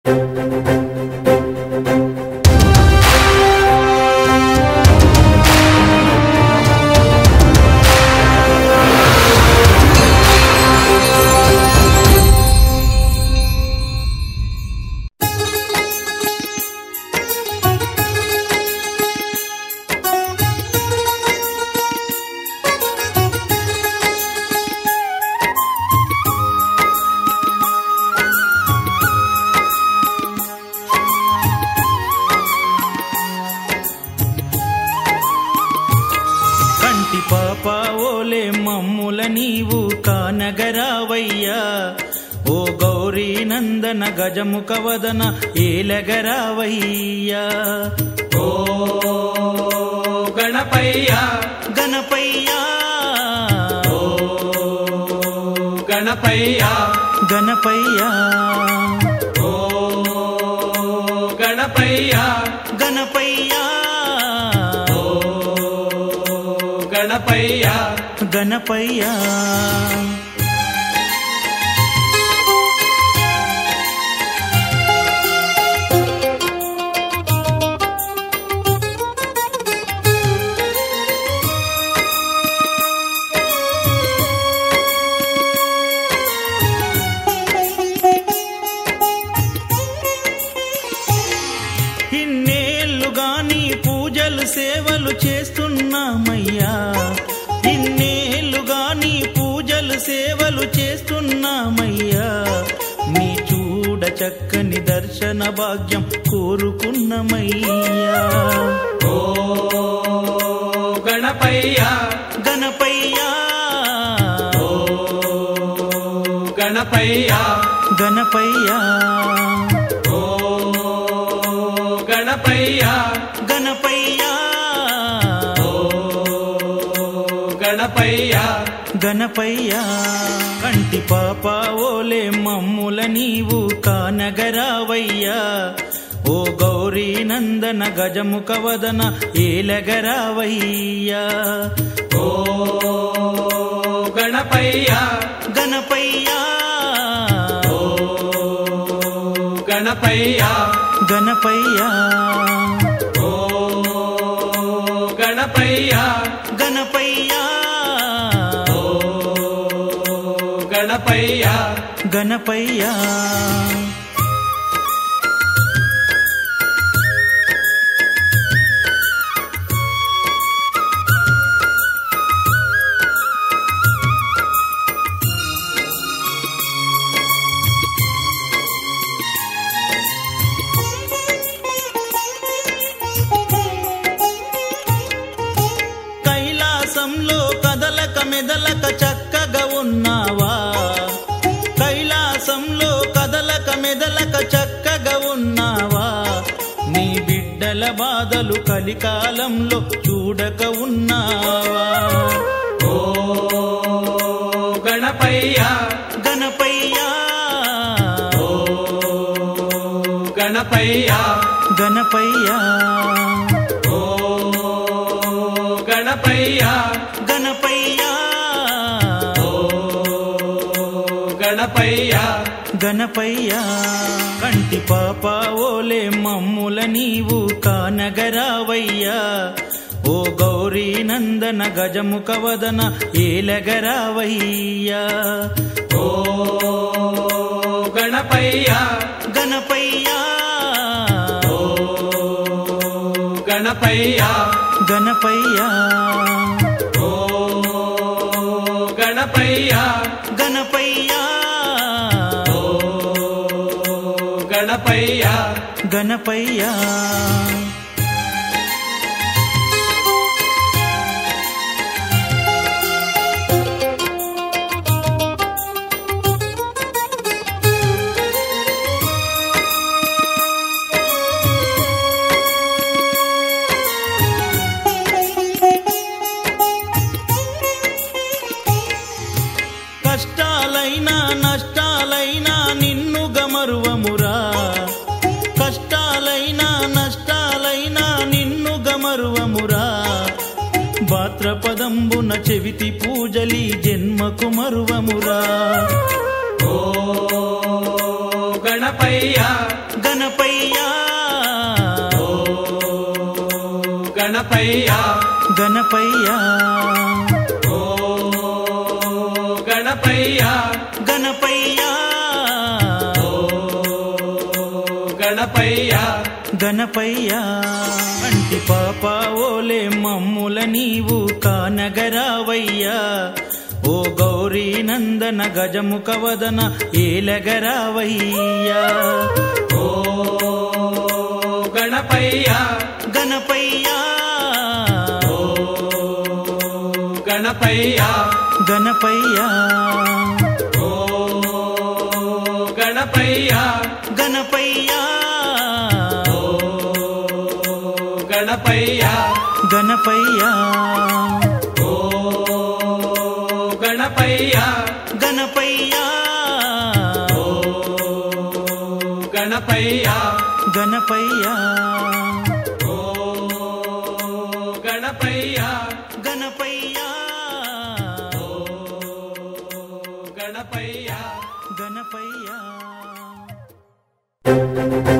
కంటి పాప ఓలే మమ్ముల నీవు కానగరావయ్యా ఓ గౌరీ నందన గజముఖ వదన ఏలగరావయ్యా ఓ గణపయ్య గణపయ్యా ఓ గణపయ్య గణపయ్యా ఓ గణపయ్య గణపయ్యా ఓ గణపయ్య గణపయ్యా ఇన్నేళ్లుగా నీ పూజలు సేవలు చేస్తున్నామయ్యా ఇన్నేళ్లుగా నీ పూజలు సేవలు చేస్తున్నామయ్యా నీ చూడ చక్కని దర్శన భాగ్యం కోరుకున్నమయ్యా ఓ గణపయ్య గణపయ్యా ఓ గణపయ్య గణపయ్యా ఓ గణపయ్య గణపయ్యా ఓ గణపయ్య గణపయ్యా కంటి పాప ఓలే మమ్ముల నీవు కానగరావయ్యా ఓ గౌరీ నందన గజముఖ వదన ఏలగరావయ్యా ఓ గణపయ్య గణపయ్యా ఓ గణపయ్య గణపయ్యా ఓ గణపయ్య గణపయ్యా ఓ గణపయ్య గణపయ్యా కైలాసంలో కదలక మెదలక చక్కగా ఉన్నావా కైలాసంలో కదలక మెదలక చక్కగా ఉన్నావా నీ బిడ్డల బాధలు కలికాలంలో చూడక ఉన్నావా ఓ గణపయ్య గణపయ్యా ఓ గణపయ్య గణపయ్యా ఓ గణపయ్య గణపయ్యా ఓ గణపయ్య గణపయ్యా కంటి పాప ఓలే మమ్ముల నీవు కానగరావయ్యా ఓ గౌరీ నందన గజముఖ వదన ఏలగరావయ్యా ఓ గణపయ్య గణపయ్యా ఓ గణపయ్య గణపయ్యా ఓ గణపయ్య గణపయ్యా ఓ గణపయ్య గణపయ్యా కష్టాలైనా నష్టాలైనా నిన్ను గమరువమురా కష్టాలైనా నష్టాలైనా నిన్ను గమరువమురా భాద్రపదంబున చెవితి పూజలి జన్మకు మరువమురా ఓ గణపయ్య గణపయ్య గణపయ్య ఓ గణపయ్య గణపయ్య ఓ గణపయ్య గణపయ్య అంటి పాప ఓలే మమ్ముల నీవు కానగరావయ్యా ఓ గౌరీ నందన గజముఖ వదన ఏలగరావయ్యా ఓ గణపయ్య గణపయ్య ఓ గణపయ్య గణపయ్య ఓ గణపయ్య గణపయ్య ఓ గణపయ్య గణపయ్య ఓ గణపయ్య గణపయ్య ఓ గణపయ్య గణపయ్య ఓ గణపయ్య గణపయ్య ఓ గణపయ్య గణపయ్య